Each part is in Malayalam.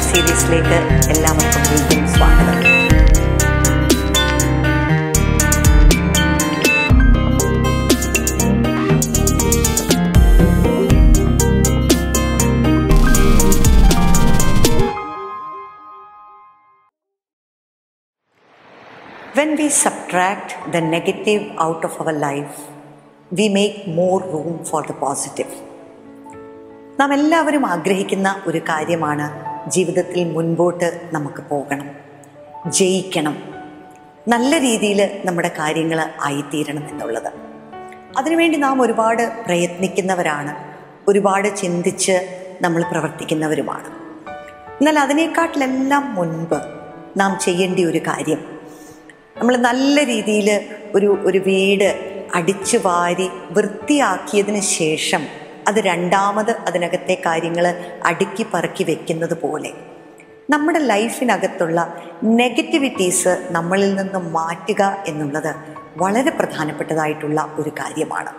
സീരീസിലേക്ക് എല്ലാവർക്കും വീണ്ടും സ്വാഗതം When we subtract the negative out of our life, we make more room for the positive. നാം എല്ലാവരും ആഗ്രഹിക്കുന്ന ഒരു കാര്യമാണ് ജീവിതത്തിൽ മുൻപോട്ട് നമുക്ക് പോകണം ജയിക്കണം നല്ല രീതിയിൽ നമ്മുടെ കാര്യങ്ങൾ ആയിത്തീരണം എന്നുള്ളത് അതിനുവേണ്ടി നാം ഒരുപാട് പ്രയത്നിക്കുന്നവരാണ് ഒരുപാട് ചിന്തിച്ച് നമ്മൾ പ്രവർത്തിക്കുന്നവരുമാണ് എന്നാൽ അതിനേക്കാട്ടിലെല്ലാം മുൻപ് നാം ചെയ്യേണ്ട ഒരു കാര്യം നമ്മൾ നല്ല രീതിയിൽ ഒരു ഒരു വീട് അടിച്ചു വാരി വൃത്തിയാക്കിയതിന് ശേഷം അത് രണ്ടാമത് അതിനകത്തെ കാര്യങ്ങൾ അടുക്കി പറക്കി വെക്കുന്നത് പോലെ നമ്മുടെ ലൈഫിനകത്തുള്ള നെഗറ്റിവിറ്റീസ് നമ്മളിൽ നിന്ന് മാറ്റുക എന്നുള്ളത് വളരെ പ്രധാനപ്പെട്ടതായിട്ടുള്ള ഒരു കാര്യമാണ്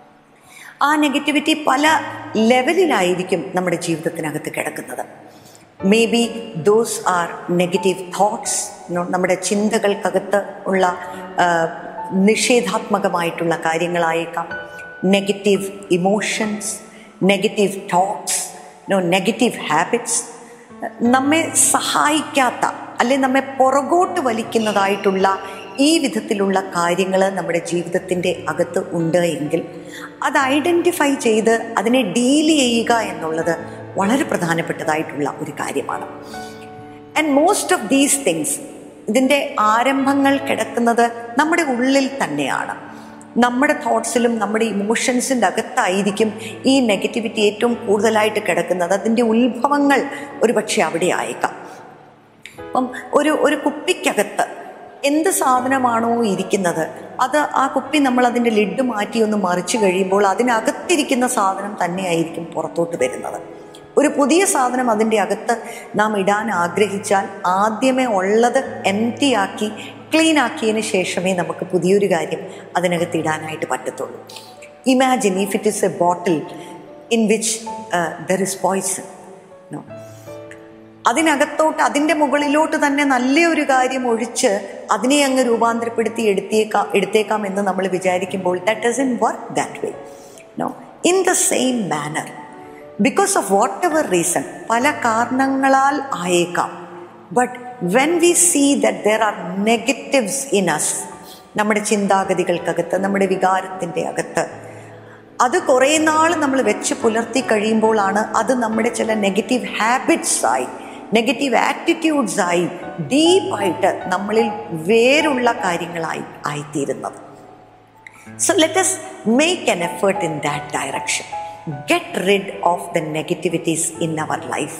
ആ നെഗറ്റിവിറ്റി പല ലെവലിലായിരിക്കും നമ്മുടെ ജീവിതത്തിനകത്ത് കിടക്കുന്നത് may be those are negative thoughts നമ്മുടെ ചിന്തകൾക്കകത്ത് ഉള്ള ആ, നിഷേധാത്മകമായിട്ടുള്ള കാര്യങ്ങളായേക്കാം negative emotions negative thoughts no negative habits നമ്മെ സഹായിക്കാത്ത അല്ലെ നമ്മെ പുറകോട്ട് വലിക്കുന്നതായിട്ടുള്ള ഈ വിധത്തിലുള്ള കാര്യങ്ങൾ നമ്മുടെ ജീവിതത്തിൻ്റെ അകത്ത് ഉണ്ട് എങ്കിൽ അത് ഐഡൻറ്റിഫൈ ചെയ്ത് അതിനെ ഡീൽ ചെയ്യുക എന്നുള്ളത് വളരെ പ്രധാനപ്പെട്ടതായിട്ടുള്ള ഒരു കാര്യമാണ് and most of these things ഇതിൻ്റെ ആരംഭങ്ങൾ കിടക്കുന്നത് നമ്മുടെ ഉള്ളിൽ തന്നെയാണ് നമ്മുടെ തോട്ട്സിലും നമ്മുടെ ഇമോഷൻസിൻ്റെ അകത്തായിരിക്കും ഈ നെഗറ്റിവിറ്റി ഏറ്റവും കൂടുതലായിട്ട് കിടക്കുന്നത് അതിൻ്റെ ഉത്ഭവങ്ങൾ ഒരുപക്ഷെ അവിടെ ആയേക്കാം അപ്പം ഒരു ഒരു കുപ്പിക്കകത്ത് എന്ത് സാധനമാണോ ഇരിക്കുന്നത് അത് ആ കുപ്പി നമ്മൾ അതിൻ്റെ ലിഡ് മാറ്റി ഒന്ന് മറിച്ച് കഴിയുമ്പോൾ അതിനകത്തിരിക്കുന്ന സാധനം തന്നെയായിരിക്കും പുറത്തോട്ട് വരുന്നത് ഒരു പുതിയ സാധനം അതിൻ്റെ അകത്ത് നാം ഇടാൻ ആഗ്രഹിച്ചാൽ ആദ്യമേ ഉള്ളത് എംറ്റി ആക്കി ക്ലീൻ ആക്കിയതിന് ശേഷമേ നമുക്ക് പുതിയൊരു കാര്യം അതിനകത്ത് ഇടാനായിട്ട് പറ്റത്തുള്ളൂ imagine if it is a bottle in which there is poison no അതിനകത്തോട്ട് അതിൻ്റെ മുകളിലോട്ട് തന്നെ നല്ലൊരു കാര്യം ഒഴിച്ച് അതിനെ അങ്ങ് രൂപാന്തരപ്പെടുത്തി എടുത്തേക്കാം എടുത്തേക്കാം എന്ന് നമ്മൾ വിചാരിക്കുമ്പോൾ that doesn't work that way no in the same manner because of whatever reason പല കാരണങ്ങളാൽ ആയേക്കാം but when we see that there are negatives in us നമ്മുടെ ചിന്താഗതികൾക്കകത്ത് നമ്മുടെ വികാരത്തിൻ്റെ അകത്ത് അത് കുറേ നാൾ നമ്മൾ വെച്ച് പുലർത്തി കഴിയുമ്പോഴാണ് അത് നമ്മുടെ ചില നെഗറ്റീവ് ഹാബിറ്റ്സ് ആയി നെഗറ്റീവ് ആറ്റിറ്റ്യൂഡ്സ് ആയി ഡീപ്പായിട്ട് നമ്മളിൽ വേരുള്ള കാര്യങ്ങളായി ആയിത്തീരുന്നത് so let us make an effort in that direction get rid of the negativities in our life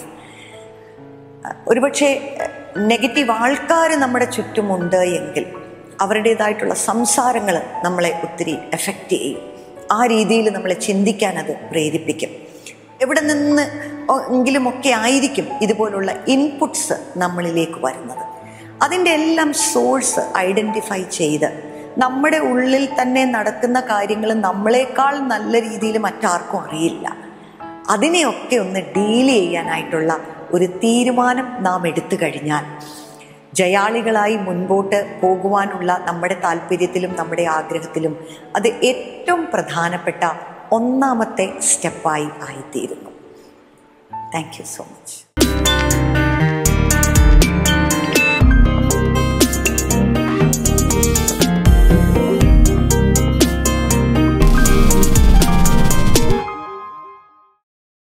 ഒരുപക്ഷെ നെഗറ്റീവ് ആൾക്കാർ നമ്മുടെ ചുറ്റുമുണ്ട് എങ്കിൽ അവരുടേതായിട്ടുള്ള സംസാരങ്ങൾ നമ്മളെ ഒത്തിരി എഫക്റ്റ് ചെയ്യും ആ രീതിയിൽ നമ്മളെ ചിന്തിക്കാൻ അത് പ്രേരിപ്പിക്കും എവിടെ നിന്ന് എങ്കിലുമൊക്കെ ആയിരിക്കും ഇതുപോലുള്ള ഇൻപുട്സ് നമ്മളിലേക്ക് വരുന്നത് അതിൻ്റെ എല്ലാം സോഴ്സ് ഐഡൻറ്റിഫൈ ചെയ്ത് നമ്മുടെ ഉള്ളിൽ തന്നെ നടക്കുന്ന കാര്യങ്ങൾ നമ്മളെക്കാൾ നല്ല രീതിയിൽ മറ്റാർക്കും അറിയില്ല അതിനെയൊക്കെ ഒന്ന് ഡീൽ ചെയ്യാനായിട്ടുള്ള ഒരു തീരുമാനം നാം എടുത്തു കഴിഞ്ഞാൽ ജയാളികളായി മുൻപോട്ട് പോകുവാനുള്ള നമ്മുടെ താല്പര്യത്തിലും നമ്മുടെ ആഗ്രഹത്തിലും അത് ഏറ്റവും പ്രധാനപ്പെട്ട ഒന്നാമത്തെ സ്റ്റെപ്പായി ആയിത്തീരുന്നു താങ്ക് യു സോ മച്ച്